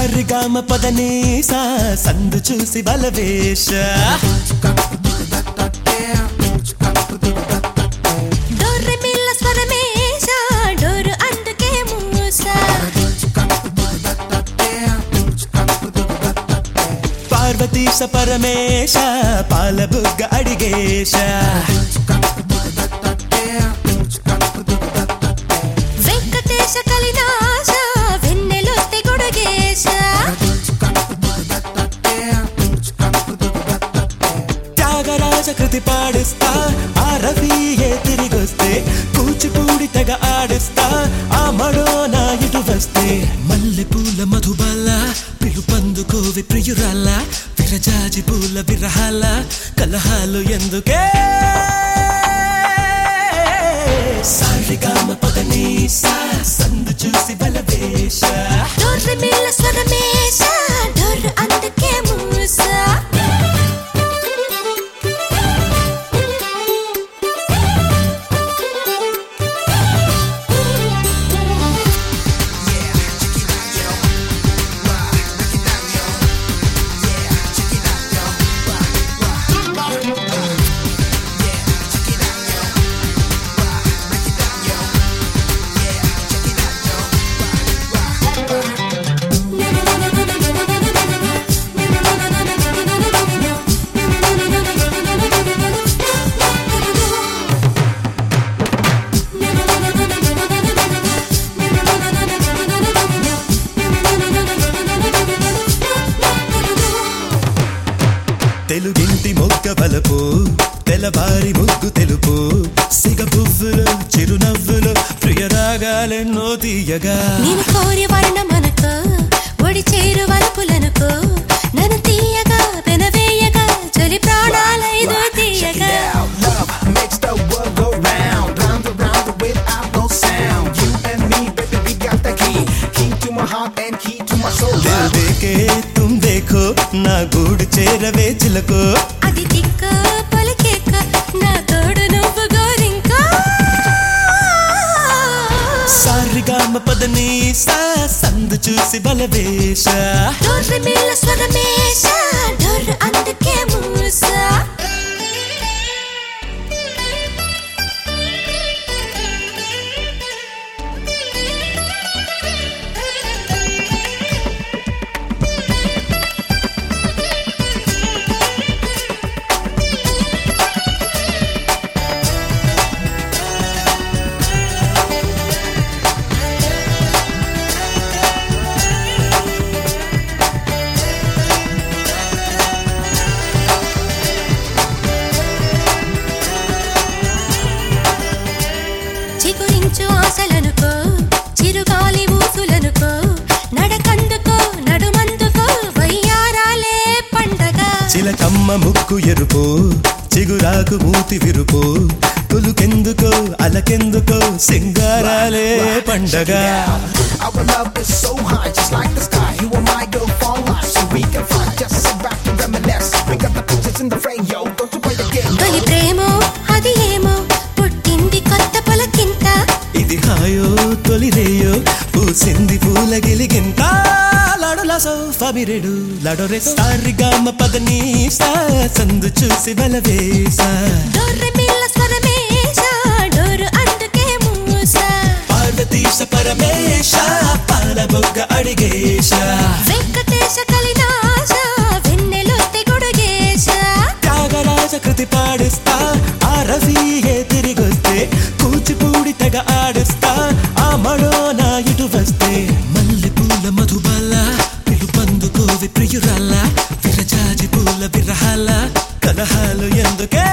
సారిగామ పదనీసా సందు చూసి బలవేశ డోర్రె మిల్ల స్వరమేశ డోరు అందుకే మూస పార్వతీశ పరమేశ పాలబుగ్గ అడిగేశ వెంకటేశ కలినాశ వెన్నెలొత్తి గొడుగేశ త్యాగరాజ కృతి పాడిస్తా ఆ రవియే తిరిగొస్తే కూచిపూడి తెగ ఆడిస్తా ఆ మడో నా ఇటు వస్తే మల్లె పూల మధుబాల పిలుపందుకోవి ప్రియురాల విరజాజి పూల విరహాల కలహాలు ఎందుకే సారిగామ పదని సా సందు చూసి బలవేశ డోర్రె మిల్ల స్వరమేశ డోరు అందుకే మూస తెలుగింటి మొగ్గ బలపు తెల్లవారి ముగ్గు తెలుపు సిగ పువ్వులు చిరునవ్వులు ప్రియరాగాలెన్నో తీయగా నేను కోరి వర్ణమనుకో ఒడి చేరు వలపులనుకో నన్ను తీయగా పెనవేయగా చలి ప్రాణాలైదు తీయగా Love makes the world go round, round and round without no sound. You and me, baby, we got the key, key to my heart and key to my soul. Dil దేకే తుమ్ దేఖో నా గూడు చేరవే చిలకో అది తిక్క పలికేక నా తోడు నువ్వు గోరింకా సారిగామ పదని సా సందు చూసి బలవేశ డోర్రె మిల్ల స్వరమేశ డోర్రు అందుకే మూస చిగురించు ఆశలనుకో చిరుగాలి ఊసులనుకో నడకందుకో నడుమందుకో వయ్యారాలే పండగ చిలకమ్మ ముక్కు ఎరుపు చిగురాకు మూతి విరుపు కొలుకెందుకో అలకెందుకో సింగారాలే పండగ Our love is so high, just like the sky. You and my girl fall life, so we can fly. Just sit back and reminisce. We got the pictures in the frame, yo. Don't you play the game, yo. తొలి ప్రేమో అది ఏమో పుట్టింది కొత్త పలకింత ఇది హాయో తొలిరేయో పూసింది పూల గిలిగింత లడుల సోఫమిరెడు లడొరె సారిగామ పదని సా సందు చూసి బలవేశ డోర్రె మిల్ల స్వరమేశ డోరు అందుకే మూస పార్వతీశ పరమేశ పాలబొగ్గ అడిగేశ వెంకటేశ కలినాశ వెన్నెలొత్తి గొడుగేశ త్యాగరాజ కృతి పాడిస్తా ఆ రవియే తిరిగొస్తే కూచిపూడి తెగ ఆడిస్తా ఆ మడో నా ఇటు వస్తే మల్లె పూల మధుబాల పిలుపందుకోవి ప్రియురాల విరజాజి పూల విరహాల కలహాలు ఎందుకే